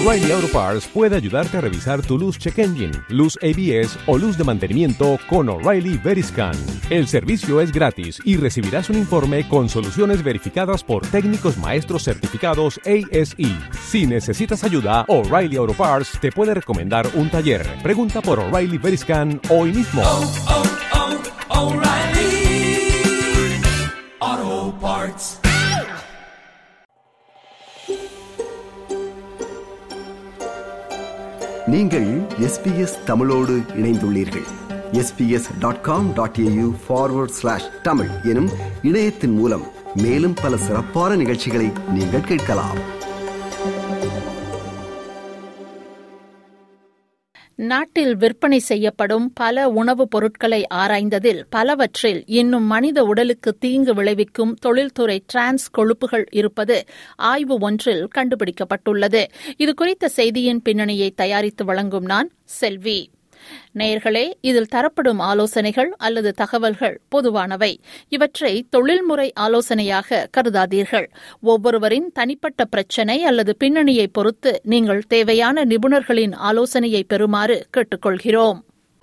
O'Reilly Auto Parts puede ayudarte a revisar tu luz check engine, luz ABS o luz de mantenimiento con O'Reilly Veriscan. El servicio es gratis y recibirás un informe con soluciones verificadas por técnicos maestros certificados ASE. Si necesitas ayuda, O'Reilly Auto Parts te puede recomendar un taller. Pregunta por O'Reilly Veriscan hoy mismo. oh, oh, O'Reilly Auto Parts. நீங்கள் SBS தமிழோடு இணைந்துள்ளீர்கள் SBS dot com dot AU forward slash Tamil எனும் இணையத்தின் மூலம் மேலும் பல சிறப்பான நிகழ்ச்சிகளை நீங்கள் கேட்கலாம் நாட்டில் விற்பனை செய்யப்படும் பல உணவுப் பொருட்களை ஆராய்ந்ததில் பலவற்றில் இன்னும் மனித உடலுக்கு தீங்கு விளைவிக்கும் தொழில்துறை டிரான்ஸ் கொழுப்புகள் இருப்பது ஆய்வு ஒன்றில் கண்டுபிடிக்கப்பட்டுள்ளது இதுகுறித்த செய்தியின் பின்னணியை தயாரித்து வழங்கும் நான் செல்வி நேயர்களே இதில் தரப்படும் ஆலோசனைகள் அல்லது தகவல்கள் பொதுவானவை இவற்றை தொழில்முறை ஆலோசனையாக கருதாதீர்கள் ஒவ்வொருவரின் தனிப்பட்ட பிரச்சினை அல்லது பின்னணியை பொறுத்து நீங்கள் தேவையான நிபுணர்களின் ஆலோசனையை பெறுமாறு கேட்டுக்கொள்கிறோம்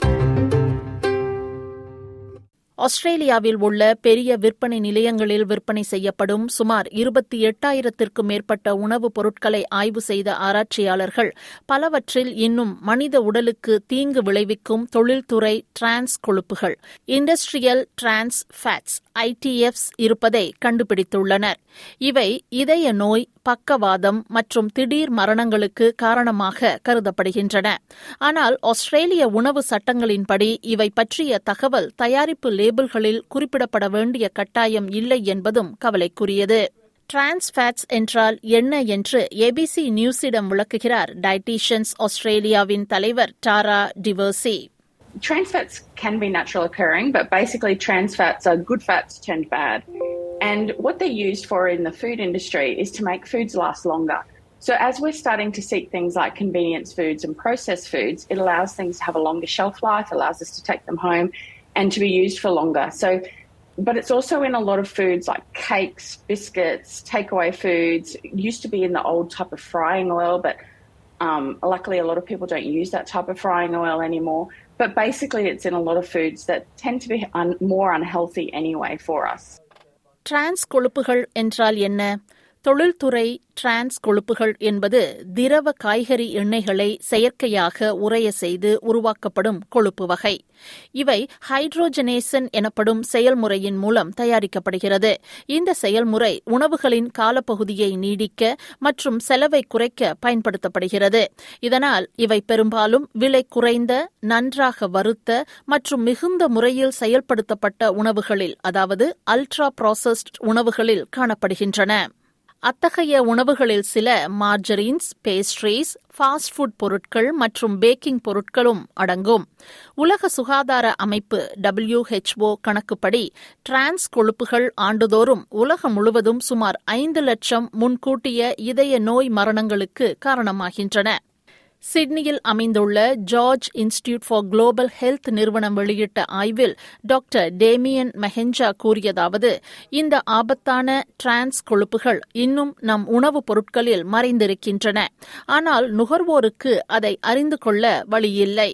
ஆஸ்திரேலியாவில் உள்ள பெரிய விற்பனை நிலையங்களில் விற்பனை செய்யப்படும் சுமார் இருபத்தி எட்டாயிரத்திற்கும் மேற்பட்ட உணவுப் பொருட்களை ஆய்வு செய்த ஆராய்ச்சியாளர்கள் பலவற்றில் இன்னும் மனித உடலுக்கு தீங்கு விளைவிக்கும் தொழில்துறை டிரான்ஸ் கொழுப்புகள் இண்டஸ்ட்ரியல் டிரான்ஸ் ஃபேட்ஸ் ஐடிஎஃப்ஸ் இருப்பதை கண்டுபிடித்துள்ளனர் இவை இதய நோய் பக்கவாதம் மற்றும் திடீர் மரணங்களுக்கு காரணமாக கருதப்படுகின்றன ஆனால் ஆஸ்திரேலிய உணவு சட்டங்களின்படி இவை பற்றிய தகவல் தயாரிப்பு லேபிள்களில் குறிப்பிடப்பட வேண்டிய கட்டாயம் இல்லை என்பதும் கவலைக்குரியது டிரான்ஸ்ஃபேட்ஸ் என்றால் என்ன என்று ஏபிசி நியூஸிடம் விளக்குகிறார் டயட்டீஷியன்ஸ் ஆஸ்திரேலியாவின் தலைவர் Tara Diversi trans fats can be natural occurring, but basically trans fats are good fats turned bad. And what they're used for in the food industry is to make foods last longer. So as we're starting to seek things like convenience foods and processed foods, it allows things to have a longer shelf life, allows us to take them home and to be used for longer. So but it's also in a lot of foods like cakes, biscuits, takeaway foods. It used to be in the old type of frying oil, but um, luckily a lot of people don't use that type of frying oil anymore. But basically, it's in a lot of foods that tend to be un- more unhealthy anyway for us. Trans கொழுப்புகள் என்றால் என்ன தொழில்துறை trans கொழுப்புகள் என்பது திரவ காய்கறி எண்ணெய்களை செயற்கையாக உறைய செய்து உருவாக்கப்படும் கொழுப்பு வகை இவை ஹைட்ரோஜனேசன் எனப்படும் செயல்முறையின் மூலம் தயாரிக்கப்படுகிறது இந்த செயல்முறை உணவுகளின் காலப்பகுதியை நீடிக்க மற்றும் செலவை குறைக்க பயன்படுத்தப்படுகிறது இதனால் இவை பெரும்பாலும் விலை குறைந்த நன்றாக வறுத்த மற்றும் மிகுந்த முறையில் செயல்படுத்தப்பட்ட உணவுகளில் அதாவது அல்ட்ரா ப்ராசஸ்ட் உணவுகளில் காணப்படுகின்றன அத்தகைய உணவுகளில் சில மார்ஜரின்ஸ் பேஸ்ட்ரீஸ் ஃபாஸ்ட் ஃபுட் பொருட்கள் மற்றும் பேக்கிங் பொருட்களும் அடங்கும் உலக சுகாதார அமைப்பு டபிள்யூஹெச்ஓ கணக்குப்படி டிரான்ஸ் கொழுப்புகள் ஆண்டுதோறும் உலகம் முழுவதும் சுமார் ஐந்து லட்சம் முன்கூட்டிய இதய நோய் மரணங்களுக்கு காரணமாகின்றன சிட்னியில் அமைந்துள்ள George Institute for Global Health நிறுவனம் வெளியிட்ட ஆய்வில் டாக்டர் டேமியன் மெஹெஞ்சா கூறியதாவது இந்த ஆபத்தான டிரான்ஸ் கொழுப்புகள் இன்னும் நம் உணவுப் பொருட்களில் மறைந்திருக்கின்றன ஆனால் நுகர்வோருக்கு அதை அறிந்து கொள்ள வழியில்லை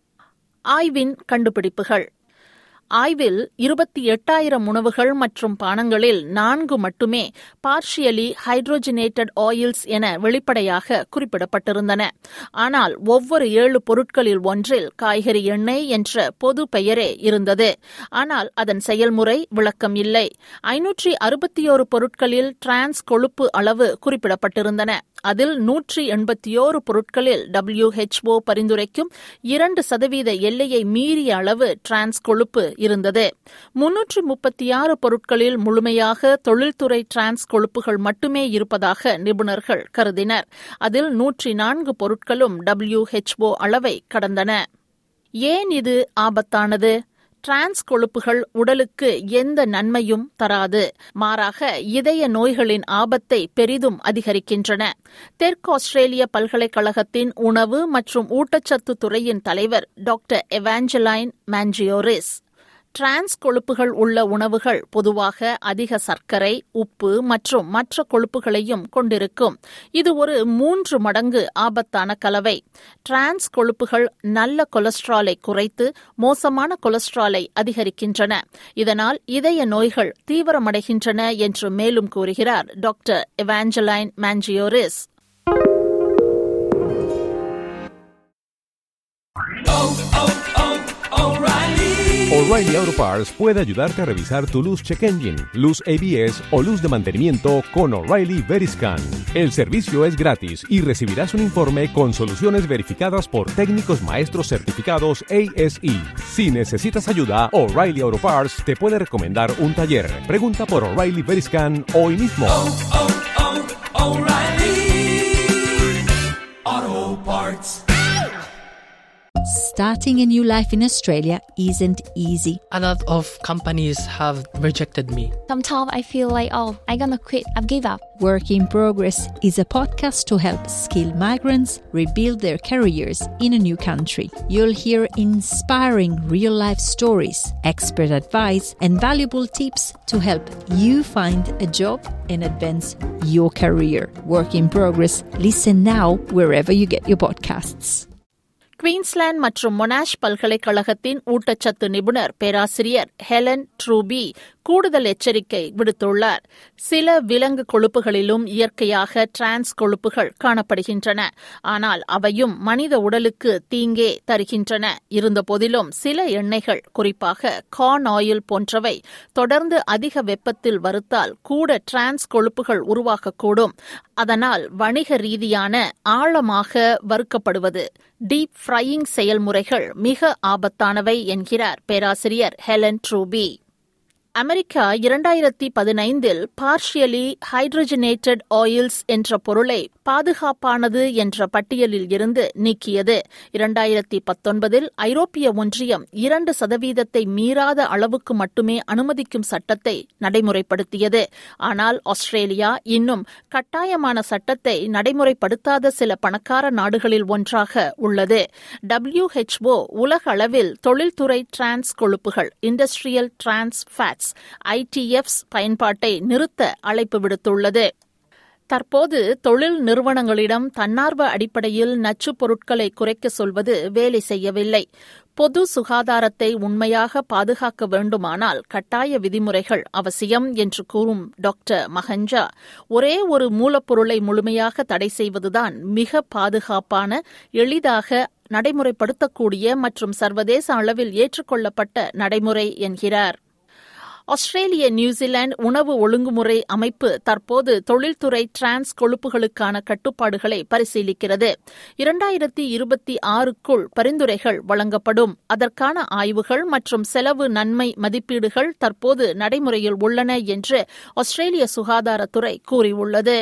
ஆய்வின் கண்டுபிடிப்புகள் ஆய்வில் இருபத்தி எட்டாயிரம் உணவுகள் மற்றும் பானங்களில் நான்கு மட்டுமே பார்ஷியலி ஹைட்ரோஜினேட்டட் ஆயில்ஸ் என வெளிப்படையாக குறிப்பிடப்பட்டிருந்தன ஆனால் ஒவ்வொரு ஏழு பொருட்களில் ஒன்றில் காய்கறி எண்ணெய் என்ற பொது பெயரே இருந்தது ஆனால் அதன் செயல்முறை விளக்கம் இல்லை ஐநூற்றி அறுபத்தியோரு பொருட்களில் டிரான்ஸ் கொழுப்பு அளவு குறிப்பிடப்பட்டிருந்தன அதில் நூற்றி எண்பத்தியோரு பொருட்களில் டபிள்யூஹெச்ஓ பரிந்துரைக்கும் இரண்டு சதவீத எல்லையை மீறிய அளவு டிரான்ஸ் கொழுப்பு இருந்தது முன்னூற்று முப்பத்தி ஆறு பொருட்களில் முழுமையாக தொழில்துறை டிரான்ஸ் கொழுப்புகள் மட்டுமே இருப்பதாக நிபுணர்கள் கருதினர் அதில் நூற்றி நான்கு பொருட்களும் டபிள்யூஹெச்ஓ அளவை கடந்தன ஏன் இது ஆபத்தானது டிரான்ஸ் கொழுப்புகள் உடலுக்கு எந்த நன்மையும் தராது மாறாக இதய நோய்களின் ஆபத்தை பெரிதும் அதிகரிக்கின்றன தெற்கு ஆஸ்திரேலிய பல்கலைக்கழகத்தின் உணவு மற்றும் ஊட்டச்சத்து துறையின் தலைவர் டாக்டர் எவாஞ்சலைன் மான்ஜியோரிஸ் டிரான்ஸ் கொழுப்புகள் உள்ள உணவுகள் பொதுவாக அதிக சர்க்கரை உப்பு மற்றும் மற்ற கொழுப்புகளையும் கொண்டிருக்கும் இது ஒரு மூன்று மடங்கு ஆபத்தான கலவை டிரான்ஸ் கொழுப்புகள் நல்ல கொலஸ்ட்ராலை குறைத்து மோசமான கொலஸ்ட்ராலை அதிகரிக்கின்றன இதனால் இதய நோய்கள் தீவிரமடைகின்றன என்று மேலும் கூறுகிறார் doctor Evangeline Mantzioris O'Reilly Auto Parts puede ayudarte a revisar tu luz check engine, luz ABS o luz de mantenimiento con O'Reilly Veriscan. El servicio es gratis y recibirás un informe con soluciones verificadas por técnicos maestros certificados ASE. Si necesitas ayuda, O'Reilly Auto Parts te puede recomendar un taller. Pregunta por O'Reilly Veriscan hoy mismo. O'Reilly Auto Parts. Starting a new life in Australia isn't easy. A lot of companies have rejected me. Sometimes I feel like, oh, I'm gonna quit, I've give up. Work in Progress is a podcast to help skilled migrants rebuild their careers in a new country. You'll hear inspiring real life stories, expert advice, and valuable tips to help you find a job and advance your career. Work in Progress. Listen now wherever you get your podcasts. Queensland மற்றும் Monash பல்கலைக்கழகத்தின் ஊட்டச்சத்து நிபுணர் பேராசிரியர் Helen ட்ரூபி கூடுதல் எச்சரிக்கை விடுத்துள்ளார் சில விலங்கு கொழுப்புகளிலும் இயற்கையாக டிரான்ஸ் கொழுப்புகள் காணப்படுகின்றன ஆனால் அவையும் மனித உடலுக்கு தீங்கே தருகின்றன இருந்தபோதிலும் சில எண்ணெய்கள் குறிப்பாக கார்ன் ஆயில் போன்றவை தொடர்ந்து அதிக வெப்பத்தில் வறுத்தால் கூட டிரான்ஸ் கொழுப்புகள் உருவாகக்கூடும் அதனால் வணிக ரீதியான ஆழமாக வறுக்கப்படுவது டீப் ஃப்ரையிங் செயல்முறைகள் மிக ஆபத்தானவை என்கிறார் பேராசிரியர் ஹெலன் ட்ரூபி அமெரிக்கா இரண்டாயிரத்தி பதினைந்தில் பார்ஷியலி ஹைட்ரஜனேட்டட் ஆயில்ஸ் என்ற பொருளை பாதுகாப்பானது என்ற பட்டியலில் இருந்து நீக்கியது இரண்டாயிரத்தி பத்தொன்பதில் ஐரோப்பிய ஒன்றியம் இரண்டு சதவீதத்தை மீறாத அளவுக்கு மட்டுமே அனுமதிக்கும் சட்டத்தை நடைமுறைப்படுத்தியது ஆனால் ஆஸ்திரேலியா இன்னும் கட்டாயமான சட்டத்தை நடைமுறைப்படுத்தாத சில பணக்கார நாடுகளில் ஒன்றாக உள்ளது டபிள்யூஹெச்ஓ உலக அளவில் தொழில்துறை டிரான்ஸ் கொழுப்புகள் இண்டஸ்ட்ரியல் டிரான்ஸ் ஃபேட்ஸ் ஐடிஎஃப்ஸ் பயன்பாட்டை நிறுத்த அழைப்பு விடுத்துள்ளது தற்போது தொழில் நிறுவனங்களிடம் தன்னார்வ அடிப்படையில் நச்சுப் பொருட்களை குறைக்க சொல்வது வேலை செய்யவில்லை பொது சுகாதாரத்தை உண்மையாக பாதுகாக்க வேண்டுமானால் கட்டாய விதிமுறைகள் அவசியம் என்று கூறும் டாக்டர் மஹஞ்சா ஒரே ஒரு மூலப்பொருளை முழுமையாக தடை செய்வதுதான் மிக பாதுகாப்பான எளிதாக நடைமுறைப்படுத்தக்கூடிய மற்றும் சர்வதேச அளவில் ஏற்றுக்கொள்ளப்பட்ட நடைமுறை என்கிறார் ஆஸ்திரேலிய நியூசிலாந்து உணவு ஒழுங்குமுறை அமைப்பு தற்போது தொழில்துறை டிரான்ஸ் கொழுப்புகளுக்கான கட்டுப்பாடுகளை பரிசீலிக்கிறது இரண்டாயிரத்தி இருபத்தி ஆறுக்குள் பரிந்துரைகள் வழங்கப்படும் அதற்கான ஆய்வுகள் மற்றும் செலவு நன்மை மதிப்பீடுகள் தற்போது நடைமுறையில் உள்ளன என்று ஆஸ்திரேலிய சுகாதாரத்துறை கூறியுள்ளது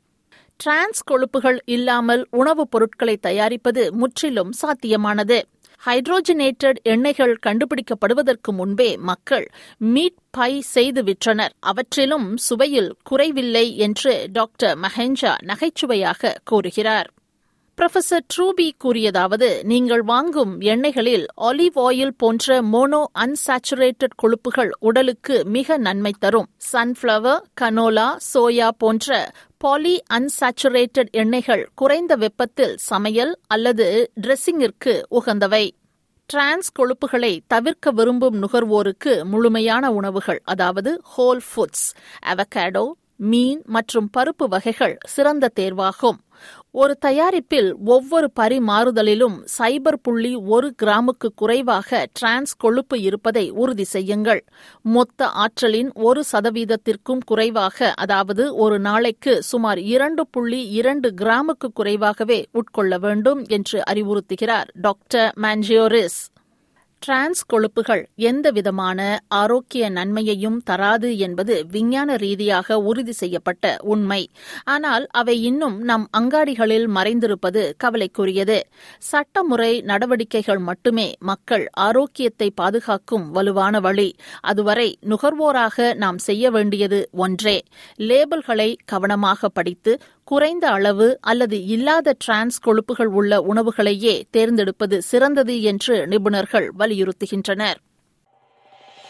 டிரான்ஸ் கொழுப்புகள் இல்லாமல் உணவுப் பொருட்களை தயாரிப்பது முற்றிலும் சாத்தியமானது ஹைட்ரோஜனேட்டட் எண்ணெய்கள் கண்டுபிடிக்கப்படுவதற்கு முன்பே மக்கள் மீட் பை செய்து விற்றனர் அவற்றிலும் சுவையில் குறைவில்லை என்று டாக்டர் மஹெஞ்சா நகைச்சுவையாக கூறுகிறார் புரொஃபசர் ட்ரூபி கூறியதாவது நீங்கள் வாங்கும் எண்ணெய்களில் ஆலிவ் ஆயில் போன்ற மோனோ அன்சாச்சுரேட்டட் கொழுப்புகள் உடலுக்கு மிக நன்மை தரும் சன்ஃபிளவர் கனோலா சோயா போன்ற பாலி அன்சாச்சுரேட்டட் எண்ணெய்கள் குறைந்த வெப்பத்தில் சமையல் அல்லது ட்ரெஸ்ஸிங்கிற்கு உகந்தவை டிரான்ஸ் கொழுப்புகளை தவிர்க்க விரும்பும் நுகர்வோருக்கு முழுமையான உணவுகள் அதாவது ஹோல் ஃபுட்ஸ் அவகாடோ மீன் மற்றும் பருப்பு வகைகள் சிறந்த தேர்வாகும் ஒரு தயாரிப்பில் ஒவ்வொரு பரிமாறுதலிலும் சைபர் புள்ளி ஒரு கிராமுக்கு குறைவாக டிரான்ஸ் கொழுப்பு இருப்பதை உறுதி செய்யுங்கள் மொத்த ஆற்றலின் ஒரு சதவீதத்திற்கும் குறைவாக அதாவது ஒரு நாளைக்கு சுமார் இரண்டு புள்ளி இரண்டு கிராமுக்கு குறைவாகவே உட்கொள்ள வேண்டும் என்று அறிவுறுத்துகிறார் டாக்டர் மான்ஜியோரிஸ் டிரான்ஸ் கொழுப்புகள் எந்த விதமான ஆரோக்கிய நன்மையையும் தராது என்பது விஞ்ஞான ரீதியாக உறுதி செய்யப்பட்ட உண்மை ஆனால் அவை இன்னும் நம் அங்காடிகளில் மறைந்திருப்பது கவலைக்குரியது சட்டமுறை நடவடிக்கைகள் மட்டுமே மக்கள் ஆரோக்கியத்தை பாதுகாக்கும் வலுவான வழி அதுவரை நுகர்வோராக நாம் செய்ய வேண்டியது ஒன்றே லேபிள்களை கவனமாக படித்து குறைந்த அளவு அல்லது இல்லாத டிரான்ஸ் கொழுப்புகள் உள்ள உணவுகளையே தேர்ந்தெடுப்பது சிறந்தது என்று நிபுணர்கள் வலியுறுத்துகின்றனர்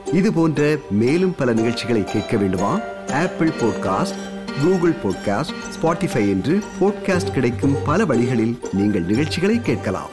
இது போன்ற மேலும் பல நிகழ்ச்சிகளை கேட்க வேண்டுமா Apple podcast Google podcast Spotify என்று பாட்காஸ்ட் கிடைக்கும் பல வழிகளில் நீங்கள் நிகழ்ச்சிகளை கேட்கலாம்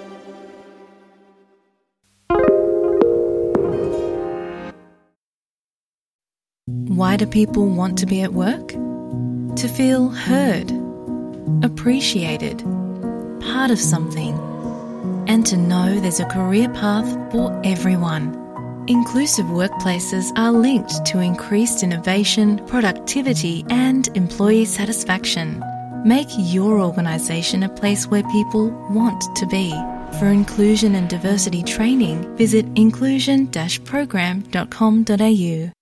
Why do people want to be at work? To feel heard, appreciated, part of something, and to know there's a career path for everyone. Inclusive workplaces are linked to increased innovation, productivity, and employee satisfaction. Make your organisation a place where people want to be. For inclusion and diversity training, visit inclusion-program.com.au.